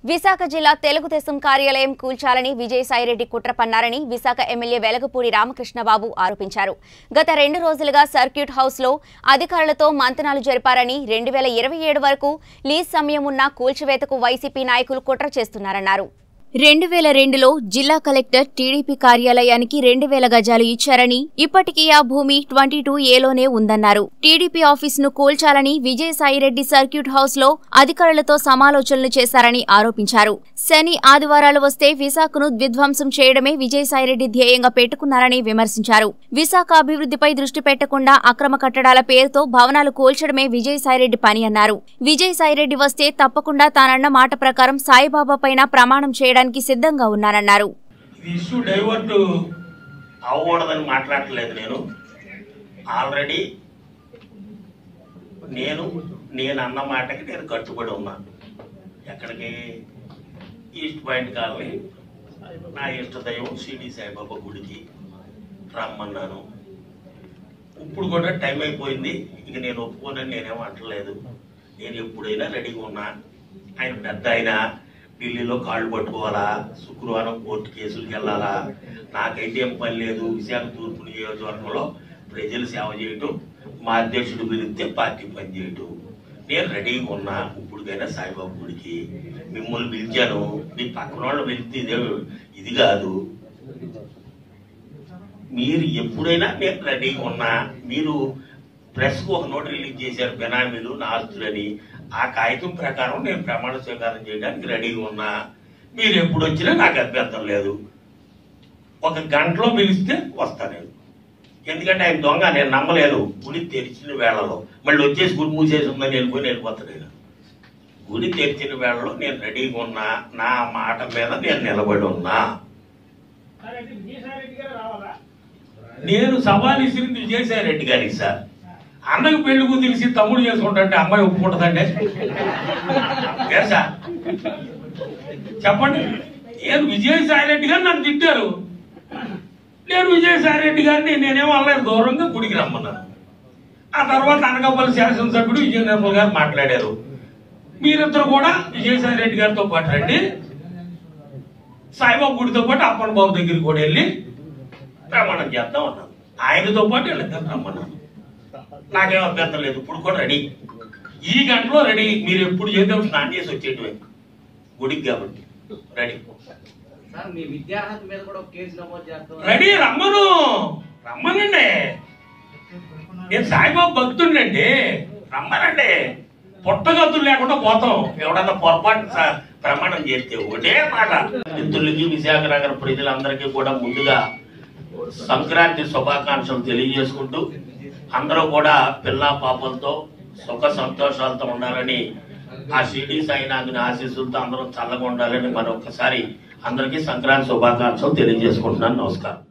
విశాఖ జిల్లా తెలుగుదేశం కార్యాలయం కూల్చాలని విజయసాయిరెడ్డి కుట్ర పన్నారని విశాఖ ఎమ్మెల్యే వెలగపూడి రామకృష్ణబాబు ఆరోపించారు గత రెండు రోజులుగా సర్క్యూట్ హౌస్లో అధికారులతో మంతనాలు జరిపారని రెండు వేల ఇరవై ఏడు వరకు లీజ్ సమయం ఉన్న కూల్చివేతకు వైసీపీ నాయకులు కుట్ర చేస్తున్నారన్నారు రెండు వేల రెండులో జిల్లా కలెక్టర్ టీడీపీ కార్యాలయానికి రెండు వేల గజాలు ఇచ్చారని ఇప్పటికీ ఆ భూమి ట్వంటీ టూ ఏలోనే ఉందన్నారు టీడీపీ ఆఫీసును కూల్చాలని విజయసాయిరెడ్డి సర్క్యూట్ హౌస్ లో అధికారులతో సమాలోచనలు చేశారని ఆరోపించారు శని ఆదివారాలు వస్తే విశాఖను విధ్వంసం చేయడమే విజయసాయిరెడ్డి ధ్యేయంగా పెట్టుకున్నారని విమర్శించారు విశాఖ అభివృద్ధిపై దృష్టి పెట్టకుండా అక్రమ కట్టడాల పేరుతో భవనాలు కూల్చడమే విజయసాయిరెడ్డి పని అన్నారు విజయసాయిరెడ్డి వస్తే తప్పకుండా తానన్న మాట ప్రకారం సాయిబాబా పైన ప్రమాణం చేయడానికి సిద్ధంగా ఉన్నారన్నారు ఇది ఇష్యూ డైవర్ట్ అవ్వకూడదని మాట్లాడట్లేదు నేను ఆల్రెడీ నేను నేను అన్న మాటకి నేను కట్టుబడి ఉన్నాను ఎక్కడికి ఈస్ట్ పాయింట్ కాలనీ నా ఇష్ట దైవం షిరిడి సాయిబాబా గుడికి రమ్మన్నాను ఇప్పుడు కూడా టైం అయిపోయింది ఇక నేను ఒప్పుకోనని నేనేం అంటలేదు నేను ఎప్పుడైనా రెడీగా ఉన్నా ఆయన పెద్ద ఆయన ఢిల్లీలో కాళ్ళు పట్టుకోవాలా శుక్రవారం కోర్టు కేసులకు వెళ్ళాలా నాకైతే ఏం పని లేదు విశాఖ తూర్పు నియోజకవర్గంలో ప్రజలు సేవ చేయటం మా అధ్యక్షుడు పిలిస్తే పార్టీ పని చేయటం నేను రెడీగా ఉన్నా ఇప్పుడుకైనా సాయిబాబు గుడికి మిమ్మల్ని పిలిచాను మీ పక్కన వాళ్ళు పిలిస్తే ఇదే ఇది కాదు మీరు ఎప్పుడైనా నేను రెడీగా ఉన్నా మీరు ప్రెస్కు ఒక నోట్ రిలీజ్ చేశారు బెనామీలు నా ఆస్తులని ఆ కాగితం ప్రకారం నేను ప్రమాణ స్వీకారం చేయడానికి రెడీగా ఉన్నా మీరు ఎప్పుడు వచ్చినా నాకు అభ్యంతరం లేదు ఒక గంటలో పిలిస్తే వస్తా నేను ఎందుకంటే ఆయన దొంగ నేను నమ్మలేదు గుడి తెరిచిన వేళలో మళ్ళీ వచ్చేసి గుడి మూసేసి ఉందని వెళ్ళిపోయి వెళ్ళిపోతాడు ఇక. గుడి తెరిచిన వేళలో నేను రెడీగా ఉన్నా నా మాట మీద నేను నిలబడి ఉన్నా నేను సవాల్ ఇసిరింది విజయసాయి రెడ్డి గారికి సార్ అన్నకు పెళ్లి కుదిరిసి తమ్ముడు చేసుకుంటాంటే అమ్మాయి ఒప్పుకుంటుందంటే ఏ సార్ చెప్పండి నేను విజయసాయి రెడ్డి గారు నన్ను తిట్టారు నేను విజయసాయి రెడ్డి గారిని నేనేమో అనలేదు దూరంగా గుడికి రమ్మన్నాను ఆ తర్వాత అనకాపల్లి శాసనసభ్యుడు విజయ నిర్మల్ గారు మాట్లాడారు మీరిద్దరు కూడా విజయసాయి రెడ్డి గారితో పాటు రండి సాయిబాబు గుడితో పాటు అప్పన్న బాబు దగ్గరికి కూడా వెళ్ళి ప్రమాణం చేద్దాం అన్నాను ఆయనతో పాటు వీళ్ళిద్దరు రమ్మన్నాను నాకేం అభ్యంతరం లేదు ఇప్పుడు కూడా రెడీ ఈ గంటలో రెడీ మీరు ఎప్పుడు చేద్దాం స్నానం చేసి వచ్చేటివే గుడికి కాబట్టి రెడీ సార్ మీ విద్యార్హత మీద కూడా ఒక కేసు నమోదు చేస్తాం రెడీ రమ్మను రమ్మనండి నేను సాయిబాబు భక్తుండండి రమ్మనండి పుట్టగతులు లేకుండా పోతాం ఎవడన్నా పొరపాటు స- ప్రమాణం చేస్తే ఒకటే మాట మిత్రులకి విశాఖ నగర ప్రజలందరికీ కూడా ముందుగా సంక్రాంతి శుభాకాంక్షలు తెలియజేసుకుంటూ అందరూ కూడా పిల్ల పాపలతో సుఖ సంతోషాలతో ఉండాలని ఆ షిరిడి సాయినాథుని ఆశీస్సులతో అందరూ చల్లగా ఉండాలని మరొకసారి అందరికీ సంక్రాంతి శుభాకాంక్షలు తెలియజేసుకుంటున్నాను నమస్కారం